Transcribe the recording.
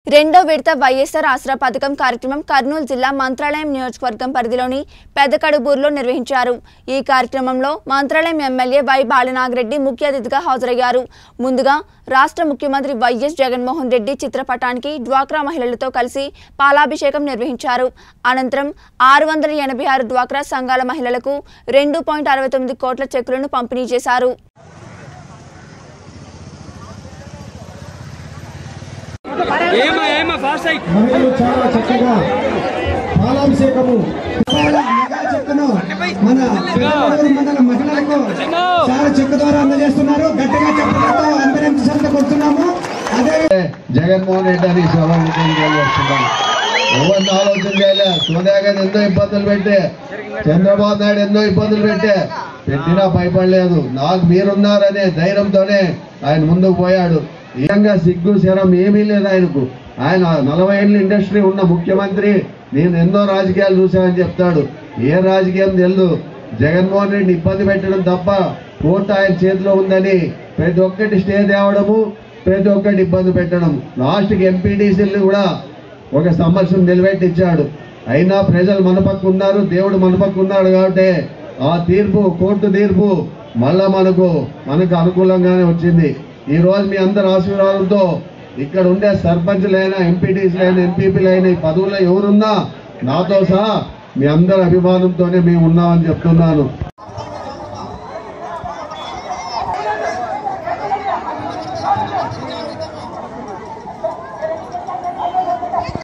రెండో విడత వైఎస్ఆర్ ఆసరా పథకం కార్యక్రమం కర్నూలు జిల్లా మంత్రాలయం నియోజకవర్గం పరిధిలోని పెద్దకడుబూరులో నిర్వహించారు ఈ కార్యక్రమంలో మంత్రాలయం ఎమ్మెల్యే వై బాలనాగిరెడ్డి ముఖ్య అతిథిగా హాజరయ్యారు ముందుగా రాష్ట్ర ముఖ్యమంత్రి వైఎస్ జగన్మోహన్ రెడ్డి చిత్రపటానికి డ్వాక్రా మహిళలతో కలిసి పాలాభిషేకం నిర్వహించారు అనంతరం ఆరు వందల ఎనభై ఆరు డ్వాక్రా సంఘాల మహిళలకు రెండు పాయింట్ అరవై తొమ్మిది కోట్ల చెక్కులను పంపిణీ చేశారు ఏమా ఏమా ఫాస్ట్ అయ్యి మహిళలు చాలా చక్కగా పాలాభిషేకము మెగా చెక్కును మన తిరుపతి మండల మహిళలకు చాలా చెక్కు ద్వారా అందజేస్తున్నారు గట్టిగా చెప్పులతో అందరం సంత కొడుతున్నాము అదే జగన్మోహన్ రెడ్డి అని సభాముఖం తెలియజేస్తున్నాను ఎవరిని ఆలోచన చేయలే సోనియా గాంధీ ఎన్నో ఇబ్బందులు పెట్టే చంద్రబాబు నాయుడు ఎన్నో ఇబ్బందులు పెట్టే పెట్టినా భయపడలేదు నాకు మీరున్నారనే ధైర్యంతోనే ఆయన ముందుకు పోయాడు ఈ విధంగా సిగ్గు శరం ఏమీ లేదు ఆయనకు ఆయన నలభై ఏళ్ళ ఇండస్ట్రీ ఉన్న ముఖ్యమంత్రి నేను ఎన్నో రాజకీయాలు చూశానని చెప్తాడు ఏ రాజకీయం తెలియదు జగన్మోహన్ రెడ్డిని ఇబ్బంది పెట్టడం తప్ప కోర్టు ఆయన చేతిలో ఉందని ప్రతి ఒక్కటి స్టే తేవడము ప్రతి ఒక్కటి ఇబ్బంది పెట్టడం లాస్ట్కి ఎంపీటీసీలు కూడా ఒక సమస్యను నిలబెట్టించాడు అయినా ప్రజలు మన పక్క ఉన్నారు దేవుడు మన పక్క ఉన్నాడు కాబట్టి ఆ తీర్పు కోర్టు తీర్పు మళ్ళా మనకు మనకు అనుకూలంగానే వచ్చింది ఈ రోజు మీ అందరి ఆశీర్వాదంతో ఇక్కడ ఉండే సర్పంచ్లైనా ఎంపీటీసీలైనా ఎంపీపీలైనా ఈ పదవుల్లో ఎవరున్నా నాతో సహా మీ అందరి అభిమానంతోనే మేము ఉన్నామని చెప్తున్నాను